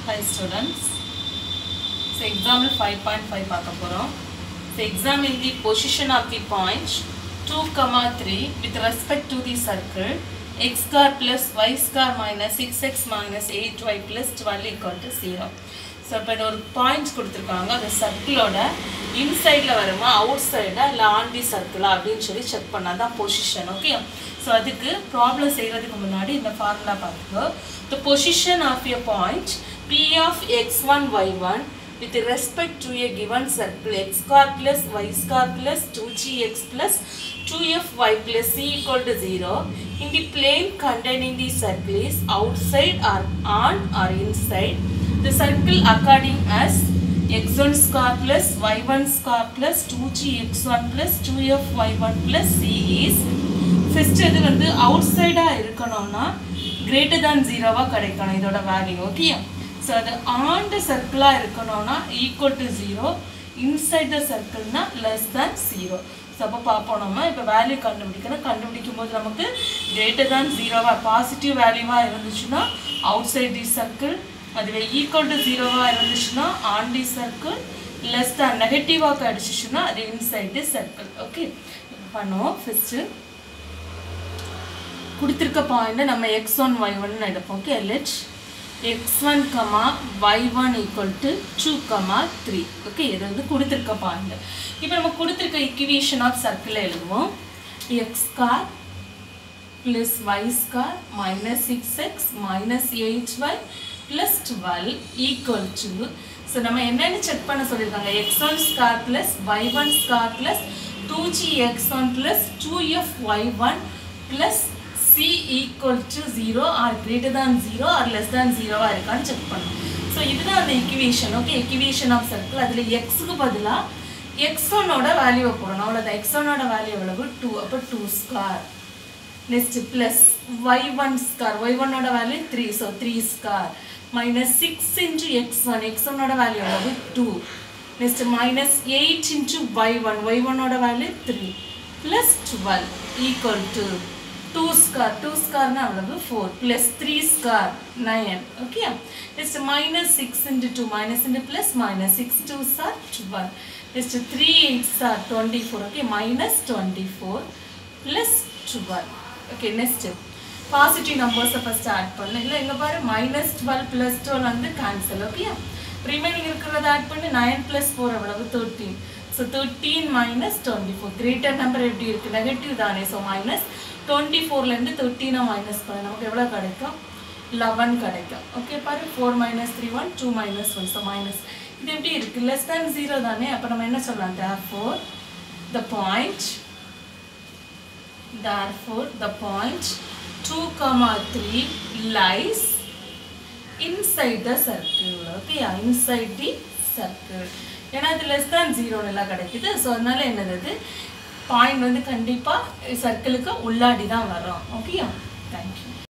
Hi students. So example 5.5 பார்க்க போறோம். So examine the position of the point 2, comma 3 with respect to the circle x square plus y square minus 6x minus 8y plus 12 equal to 0. So இப்போ இது ஒரு points கொடுத்துருக்காங்க அந்த சர்க்கிளோட இன்சைடில் வருமா out சைடா இல்லை ஆன் தி சர்க்கிளா அப்படின்னு சொல்லி செக் பண்ணால் தான் பொசிஷன் ஓகே ஸோ அதுக்கு ப்ராப்ளம் செய்கிறதுக்கு முன்னாடி இந்த ஃபார்முலா பார்த்துக்கோ the position of a point P of X one Y one with respect to a given circle x square plus y square plus 2gx plus 2fy plus c equal to 0 in the plane containing the circle is outside or on or inside the circle according as x1 square plus y1 square plus 2gx1 plus 2fy1 plus c is first இது வந்து out சைடாக இருக்கணும்னா greater than ஜீரோவாக கிடைக்கணும் இதோட value okay so அது on the சர்க்கிளாக இருக்கணும்னா equal to zero inside the சர்க்கிள்னா லெஸ் தேன் ஜீரோ ஸோ அப்போ பார்ப்போம் நம்ம இப்போ வேல்யூ கண்டுபிடிக்கணும் கண்டுபிடிக்கும் போது நமக்கு கிரேட்டர் தேன் ஜீரோவாக பாசிட்டிவ் வேல்யூவாக இருந்துச்சுன்னா அவுட் சைட் தி சர்க்கிள் அதுவே ஈக்குவல் டு ஜீரோவாக இருந்துச்சுன்னா on the circle less than நெகட்டிவாக கிடச்சிச்சுன்னா அது இன்சைட் தி சர்க்கிள் ஓகே பண்ணுவோம் ஃபஸ்ட்டு கொடுத்துருக்க பாயிண்ட்டை நம்ம எக்ஸ் ஒன் ஒய் ஒன் எடுப்போம் okay let X one comma Y one equal to two comma three okay இது வந்து கொடுத்துருக்க பாயிண்ட் இப்போ நம்ம கொடுத்துருக்க இக்குவேஷன் ஆஃப் சர்க்கிளை எழுதுவோம் X square plus Y square minus six X minus eight Y plus twelve equal to so நம்ம என்னென்னு செக் பண்ண சொல்லியிருக்காங்க X one square plus Y one square plus two G X one plus two F Y one plus C equal to zero or greater than zero or less than ஜீரோவாக இருக்கான்னு check பண்ணணும் so இதுதான் அந்த equation okay equation of circle அதில் எக்ஸுக்கு பதிலாக X ஒன்னோட வேல்யூவை போடணும் அவ்வளோதான் எக்ஸ் ஒன்னோட வேல்யூ எவ்வளவு டூ அப்போ two square next plus Y one square Y ஒன்னோட value three so three square minus six into X one X ஒன்னோட வேல்யூ எவ்வளவு two next minus eight into Y one Y ஒன்னோட value three plus twelve equal to two square two ஸ்கார்னா அவ்வளவு four plus three square nine okay next minus six into two minus into plus minus six two சார் twelve next three eight sir twenty four okay minus twenty four plus twelve okay next positive நம்பர்ஸை first add பண்ணு இல்லை இங்கே பாரு minus twelve plus twelve வந்து cancel okay remaining இருக்கிறத add பண்ணி nine plus four எவ்வளவு thirteen so thirteen minus twenty four greater number எப்படி இருக்குது நெகட்டிவ் தானே ஸோ மைனஸ் டுவெண்ட்டி ஃபோர்லேருந்து தேர்ட்டீனை மைனஸ் பண்ண நமக்கு எவ்வளோ கிடைக்கும் லெவன் கிடைக்கும் ஓகே பாரு four minus three one two minus one so minus இது எப்படி இருக்குது லெஸ் தேன் ஜீரோ தானே அப்போ நம்ம என்ன சொல்லலாம் therefore the point therefore the point 2 comma 3 lies inside the circle okay inside the circle ஏன்னா அது லெஸ் தேன் ஜீரோன்னு எல்லாம் கிடைக்குது ஸோ அதனால என்னது பாயிண்ட் வந்து கண்டிப்பாக சர்க்கிளுக்கு உள்ளாடி தான் வரும் ஓகே தேங்க்யூ